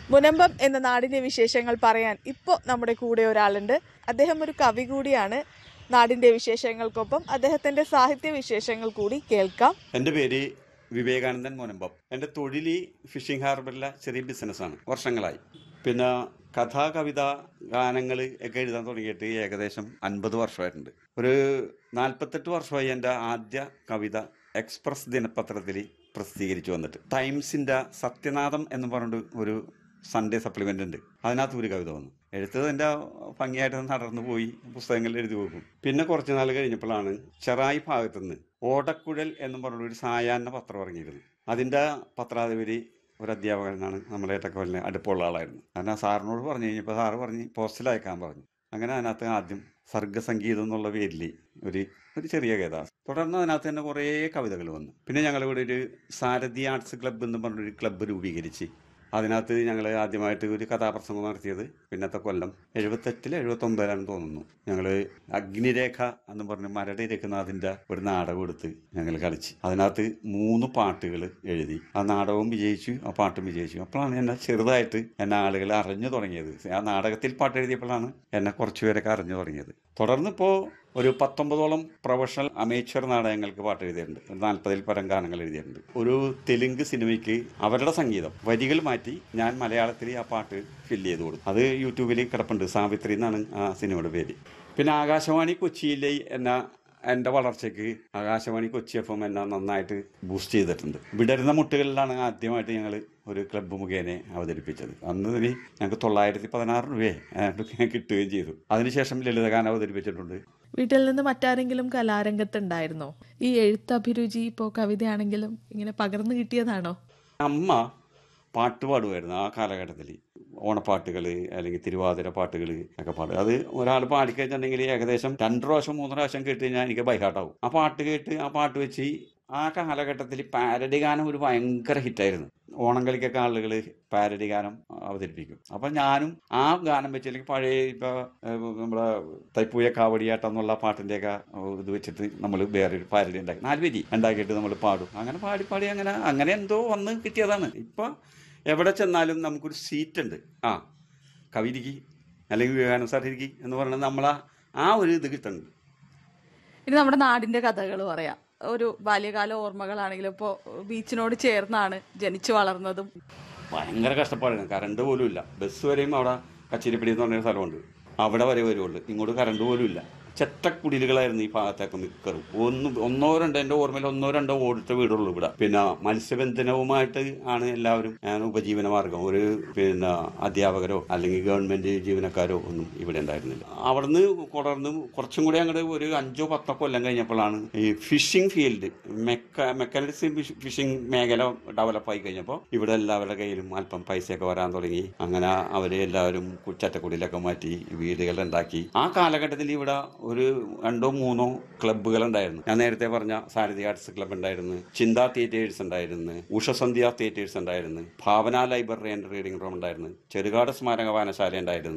മുനമ്പം എന്ന നാടിന്റെ വിശേഷങ്ങൾ പറയാൻ ഇപ്പോൾ നമ്മുടെ കൂടെ ഒരാളുണ്ട് അദ്ദേഹം ഒരു കവി കൂടിയാണ് നാടിന്റെ വിശേഷങ്ങൾക്കൊപ്പം അദ്ദേഹത്തിന്റെ സാഹിത്യ വിശേഷങ്ങൾ കൂടി കേൾക്കാം എൻ്റെ പേര് വിവേകാനന്ദൻ മുനമ്പം എൻ്റെ തൊഴിൽ ഫിഷിംഗ് ഹാർബറിലെ ചെറിയ ബിസിനസ്സാണ് വർഷങ്ങളായി പിന്നെ കഥ കവിത ഗാനങ്ങൾ ഒക്കെ എഴുതാൻ തുടങ്ങിയിട്ട് ഏകദേശം അൻപത് വർഷമായിട്ടുണ്ട് ഒരു നാൽപ്പത്തെട്ട് വർഷമായി എൻ്റെ ആദ്യ കവിത എക്സ്പ്രസ് ദിനപത്രത്തിൽ പ്രസിദ്ധീകരിച്ചു വന്നിട്ട് ടൈംസിൻ്റെ സത്യനാഥം എന്ന് പറഞ്ഞിട്ട് ഒരു സൺഡേ സപ്ലിമെൻ്റ് ഉണ്ട് അതിനകത്ത് ഒരു കവിത വന്നു എഴുത്തത് എൻ്റെ ഭംഗിയായിട്ട് നടന്നു പോയി പുസ്തകങ്ങളിൽ എഴുതി പോകും പിന്നെ കുറച്ച് നാൾ കഴിഞ്ഞപ്പോഴാണ് ചെറായി ഭാഗത്തുനിന്ന് ഓടക്കുഴൽ എന്ന് പറഞ്ഞ ഒരു സായാഹ്ന പത്രം ഇറങ്ങിയിരുന്നു അതിൻ്റെ പത്രാധിപതി ഒരു അധ്യാപകനാണ് നമ്മളെ ഏട്ടക്കോലിന് അടുപ്പമുള്ള ആളായിരുന്നു കാരണം സാറിനോട് പറഞ്ഞു കഴിഞ്ഞപ്പോൾ സാറ് പറഞ്ഞ് പോസ്റ്റിൽ അയക്കാൻ പറഞ്ഞു അങ്ങനെ അതിനകത്ത് ആദ്യം സർഗസംഗീതം എന്നുള്ള പേരിൽ ഒരു ഒരു ചെറിയ കഥ തുടർന്ന് അതിനകത്ത് തന്നെ കുറേ കവിതകൾ വന്നു പിന്നെ ഞങ്ങളിവിടെ ഒരു സാരഥി ആർട്സ് ക്ലബ്ബ് എന്ന് പറഞ്ഞൊരു ക്ലബ്ബ് രൂപീകരിച്ച് അതിനകത്ത് ഞങ്ങൾ ആദ്യമായിട്ട് ഒരു കഥാപ്രസംഗം നടത്തിയത് പിന്നത്തെ കൊല്ലം എഴുപത്തെട്ടിൽ എഴുപത്തൊമ്പതിലാണെന്ന് തോന്നുന്നു ഞങ്ങൾ അഗ്നിരേഖ എന്ന് പറഞ്ഞ് മരട് രഘുനാഥിൻ്റെ ഒരു നാടകം എടുത്ത് ഞങ്ങൾ കളിച്ച് അതിനകത്ത് മൂന്ന് പാട്ടുകൾ എഴുതി ആ നാടകവും വിജയിച്ചു ആ പാട്ടും വിജയിച്ചു അപ്പോഴാണ് എന്നെ ചെറുതായിട്ട് എന്നെ ആളുകൾ അറിഞ്ഞു തുടങ്ങിയത് ആ നാടകത്തിൽ പാട്ട് എഴുതിയപ്പോഴാണ് എന്നെ കുറച്ച് പേരൊക്കെ അറിഞ്ഞു തുടങ്ങിയത് തുടർന്ന് ഇപ്പോൾ ഒരു പത്തൊമ്പതോളം പ്രൊഫഷണൽ അമേച്ചർ നാടകങ്ങൾക്ക് പാട്ട് എഴുതിയിട്ടുണ്ട് ഒരു നാൽപ്പതിൽ പരം ഗാനങ്ങൾ എഴുതിയിട്ടുണ്ട് ഒരു തെലുങ്ക് സിനിമയ്ക്ക് അവരുടെ സംഗീതം വരികൾ മാറ്റി ഞാൻ മലയാളത്തിൽ ആ പാട്ട് ഫില്ല് ചെയ്ത് കൊടുത്തു അത് യൂട്യൂബിൽ കിടപ്പുണ്ട് സാവിത്രി എന്നാണ് ആ സിനിമയുടെ പേര് പിന്നെ ആകാശവാണി കൊച്ചിയിലെ എന്ന എൻ്റെ വളർച്ചയ്ക്ക് ആകാശവാണി കൊച്ചി എഫ് എം എന്നെ നന്നായിട്ട് ബൂസ്റ്റ് ചെയ്തിട്ടുണ്ട് വിടരുന്ന മുട്ടുകളിലാണ് ആദ്യമായിട്ട് ഞങ്ങൾ ഒരു ക്ലബ്ബ് മുഖേന അവതരിപ്പിച്ചത് അന്ന് ഇതിന് ഞങ്ങൾക്ക് തൊള്ളായിരത്തി പതിനാറ് രൂപയെ അതിനകത്ത് കിട്ടുകയും ചെയ്തു അതിനുശേഷം ലളിതഗാനം അവതരിപ്പിച്ചിട്ടുണ്ട് വീട്ടിൽ നിന്ന് മറ്റാരെങ്കിലും കലാരംഗത്തുണ്ടായിരുന്നോ ഈ എഴുത്ത് അഭിരുചി ഇപ്പോൾ കവിതയാണെങ്കിലും ഇങ്ങനെ പകർന്നു കിട്ടിയതാണോ അമ്മ പാട്ട് പാടുമായിരുന്നു ആ കാലഘട്ടത്തിൽ ഓണപ്പാട്ടുകൾ അല്ലെങ്കിൽ തിരുവാതിര പാട്ടുകൾ ഒക്കെ പാടും അത് ഒരാൾ പാടിക്കഴിഞ്ഞിട്ടുണ്ടെങ്കിൽ ഏകദേശം രണ്ട് പ്രാവശ്യം മൂന്ന് പ്രാവശ്യം കേട്ട് കഴിഞ്ഞാൽ എനിക്ക് ബൈഹാട്ടാവും ആ പാട്ട് കേട്ട് ആ പാട്ട് വെച്ച് ആ കാലഘട്ടത്തിൽ പാരഡി ഗാനം ഒരു ഭയങ്കര ഹിറ്റായിരുന്നു ഓണം കളിക്കൊക്കെ ആളുകൾ പാരഡി ഗാനം അവതരിപ്പിക്കും അപ്പം ഞാനും ആ ഗാനം വെച്ച് അല്ലെങ്കിൽ പഴയ ഇപ്പോൾ നമ്മുടെ തൈപ്പൂയ കാവടിയാട്ടം എന്നുള്ള പാട്ടിൻ്റെയൊക്കെ ഇത് വെച്ചിട്ട് നമ്മൾ വേറൊരു പാരഡി ഉണ്ടാക്കി നാല് വരി ഉണ്ടാക്കിയിട്ട് നമ്മൾ പാടും അങ്ങനെ പാടി പാടി അങ്ങനെ അങ്ങനെ എന്തോ വന്ന് കിട്ടിയതാണ് ഇപ്പം എവിടെ ചെന്നാലും നമുക്കൊരു സീറ്റ് ഉണ്ട് ആ കവിരിക്ക് അല്ലെങ്കിൽ വിവേകാനന്ദ സാർ ഇരിക്കി എന്ന് പറയുന്നത് നമ്മളാ ആ ഒരു ഇത് കിട്ടുന്നുണ്ട് ഇനി നമ്മുടെ നാടിന്റെ കഥകൾ പറയാം ഒരു ബാല്യകാല ഓർമ്മകളാണെങ്കിലും ഇപ്പോൾ ബീച്ചിനോട് ചേർന്നാണ് ജനിച്ചു വളർന്നതും ഭയങ്കര കഷ്ടപ്പാടാണ് കറണ്ട് പോലും ഇല്ല ബസ് വരെയും അവിടെ കച്ചേരിപ്പടി എന്ന് പറഞ്ഞൊരു സ്ഥലമുണ്ട് അവിടെ വരെ വരുള്ളൂ ഇങ്ങോട്ട് കറണ്ട് പോലും ഇല്ല ചെറ്റക്കുടിലുകളായിരുന്നു ഈ ഭാഗത്തൊക്കെ മിക്കറും ഒന്ന് ഒന്നോ രണ്ടോ എൻ്റെ ഓർമ്മയിൽ ഒന്നോ രണ്ടോ ഓടിട്ട വീടുള്ളൂ ഇവിടെ പിന്നെ മത്സ്യബന്ധനവുമായിട്ട് ആണ് എല്ലാവരും ഞാൻ ഉപജീവന മാർഗം ഒരു പിന്നെ അധ്യാപകരോ അല്ലെങ്കിൽ ഗവൺമെന്റ് ജീവനക്കാരോ ഒന്നും ഇവിടെ ഉണ്ടായിരുന്നില്ല അവിടുന്ന് തുടർന്ന് കുറച്ചും കൂടി അങ്ങോട്ട് ഒരു അഞ്ചോ പത്തോ കൊല്ലം കഴിഞ്ഞപ്പോഴാണ് ഈ ഫിഷിംഗ് ഫീൽഡ് മെക്ക മെക്കാനിക്സ് ഫിഷിംഗ് മേഖല ഡെവലപ്പായി കഴിഞ്ഞപ്പോൾ ഇവിടെ എല്ലാവരുടെ കയ്യിലും അല്പം പൈസയൊക്കെ വരാൻ തുടങ്ങി അങ്ങനെ അവരെ എല്ലാവരും ചട്ടക്കുടിയിലൊക്കെ മാറ്റി വീടുകൾ ഉണ്ടാക്കി ആ കാലഘട്ടത്തിൽ ഇവിടെ ഒരു രണ്ടോ മൂന്നോ ക്ലബ്ബുകൾ ഉണ്ടായിരുന്നു ഞാൻ നേരത്തെ പറഞ്ഞ സാരഥി ആർട്സ് ക്ലബ്ബ് ഉണ്ടായിരുന്നു ചിന്താ തിയേറ്റേഴ്സ് ഉണ്ടായിരുന്നു ഉഷസന്ധ്യ തിയേറ്റേഴ്സ് ഉണ്ടായിരുന്നു Bhavana library and reading room ഉണ്ടായിരുന്നു ചെറുകാട് സ്മാരക വായനശാല ഉണ്ടായിരുന്നു